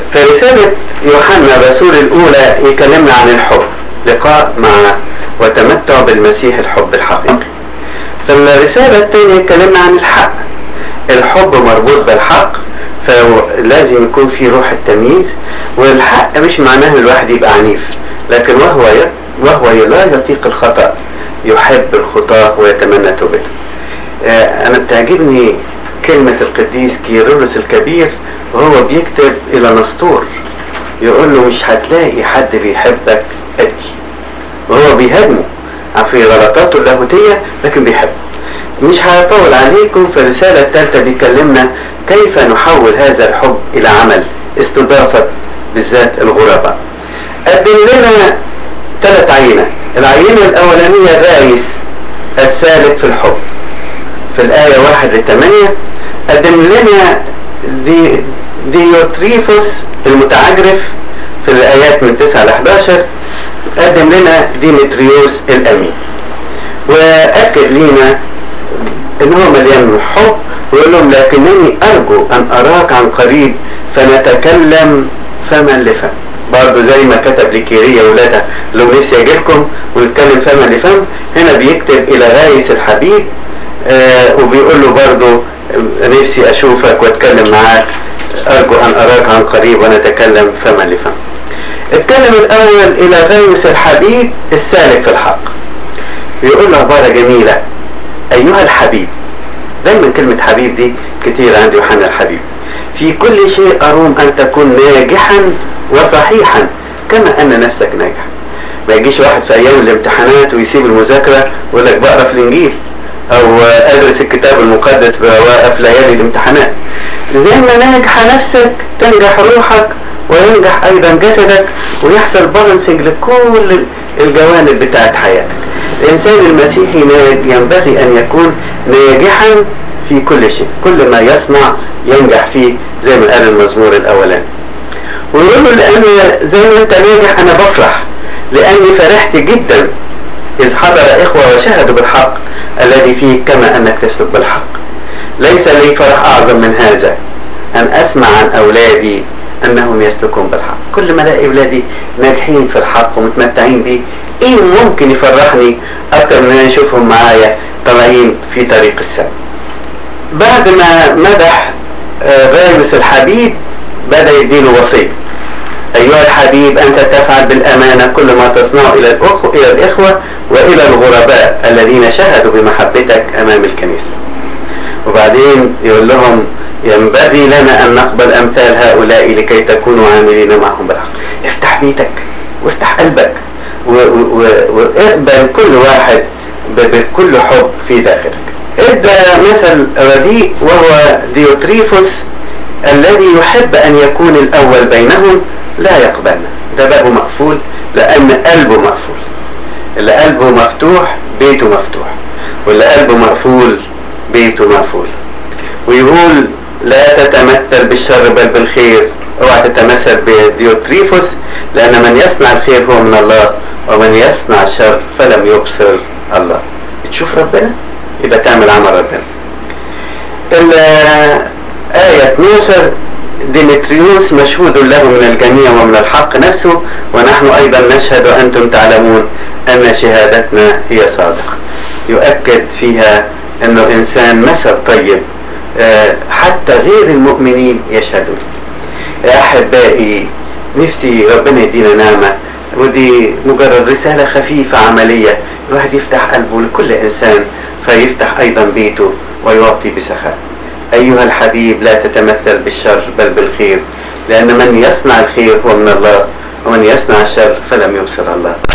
في رسالة يوحنا الرسول الأولى يكلمنا عن الحب لقاء مع وتمتع بالمسيح الحب الحقيقي في الرسالة الثانية يكلمنا عن الحق الحب مربوط بالحق فلازم يكون في روح التمييز والحق مش معناه الواحد يبقى عنيف لكن وهو وهو لا يطيق الخطأ يحب الخطاة ويتمنى توبته آه أنا بتعجبني كلمة القديس كيرلس الكبير وهو بيكتب إلى نسطور يقول له مش هتلاقي حد بيحبك قدي وهو بيهاجمه في غلطاته اللاهوتية لكن بيحبه مش هطول عليكم في الرسالة الثالثة بيكلمنا كيف نحول هذا الحب إلى عمل استضافة بالذات الغرباء قدم لنا ثلاث عينة العينة الأولانية الرئيس السالك في الحب في الآية واحد لثمانية قدم لنا دي ديوتريفوس المتعجرف في الآيات من 9 ل 11 قدم لنا ديمتريوس الأمين وأكد لنا إن هو مليان حب ويقول لهم لكنني أرجو أن أراك عن قريب فنتكلم فما لفم برضه زي ما كتب لكيريا ولادها لو نفسي أجيلكم ونتكلم فما لفم هنا بيكتب إلى غايس الحبيب آه وبيقول له برضه نفسي أشوفك وأتكلم معاك أرجو أن أراك عن قريب ونتكلم فما لفم اتكلم الأول إلى غايس الحبيب السالك في الحق بيقول له عبارة جميلة أيها الحبيب دايما كلمة حبيب دي كتير عند يوحنا الحبيب في كل شيء أروم أن تكون ناجحا وصحيحا كما أن نفسك ناجح ما يجيش واحد في أيام الامتحانات ويسيب المذاكرة ويقول لك بقرا في الإنجيل أو أدرس الكتاب المقدس بوقف ليالي الامتحانات زي ما ناجح نفسك تنجح روحك وينجح أيضا جسدك ويحصل بالانسنج لكل الجوانب بتاعت حياتك الإنسان المسيحي ينبغي أن يكون ناجحا في كل شيء كل ما يصنع ينجح فيه زي ما قال المزمور الأولاني ويقول له لأن زي ما أنت ناجح أنا بفرح لأني فرحت جدا إذ حضر إخوة وشهدوا بالحق الذي فيه كما أنك تسلك بالحق ليس لي فرح أعظم من هذا أن أسمع عن أولادي أنهم يسلكون بالحق كل ما ألاقي أولادي ناجحين في الحق ومتمتعين بيه إيه ممكن يفرحني أكتر من أن أشوفهم معايا طالعين في طريق السلام بعد ما مدح غايوس الحبيب بدأ يديله وصية أيها الحبيب أنت تفعل بالأمانة كل ما تصنعه إلى الأخوة, إلى الإخوة وإلى الغرباء الذين شهدوا بمحبتك أمام الكنيسة وبعدين يقول لهم ينبغي لنا أن نقبل أمثال هؤلاء لكي تكونوا عاملين معهم بالحق افتح بيتك وافتح قلبك واقبل كل واحد بكل حب في داخلك ادى مثل رديء وهو ديوتريفوس الذي يحب ان يكون الاول بينهم لا يقبلنا ده بابه مقفول لان قلبه مقفول اللي قلبه مفتوح بيته مفتوح واللي قلبه مقفول بيته مقفول ويقول لا تتمثل بالشر بل بالخير اوعى تتمثل بديوتريفوس لان من يصنع الخير هو من الله ومن يصنع الشر فلم يبصر الله تشوف ربنا يبقى تعمل عمل ربنا الآية 12 ديمتريوس مشهود له من الجميع ومن الحق نفسه ونحن أيضا نشهد وأنتم تعلمون أن شهادتنا هي صادقة يؤكد فيها أنه إنسان مثل طيب حتى غير المؤمنين يشهدون يا أحبائي نفسي ربنا يدينا نعمة ودي مجرد رسالة خفيفة عملية الواحد يفتح قلبه لكل إنسان فيفتح أيضا بيته ويعطي بسخاء أيها الحبيب لا تتمثل بالشر بل بالخير لأن من يصنع الخير هو من الله ومن يصنع الشر فلم يبصر الله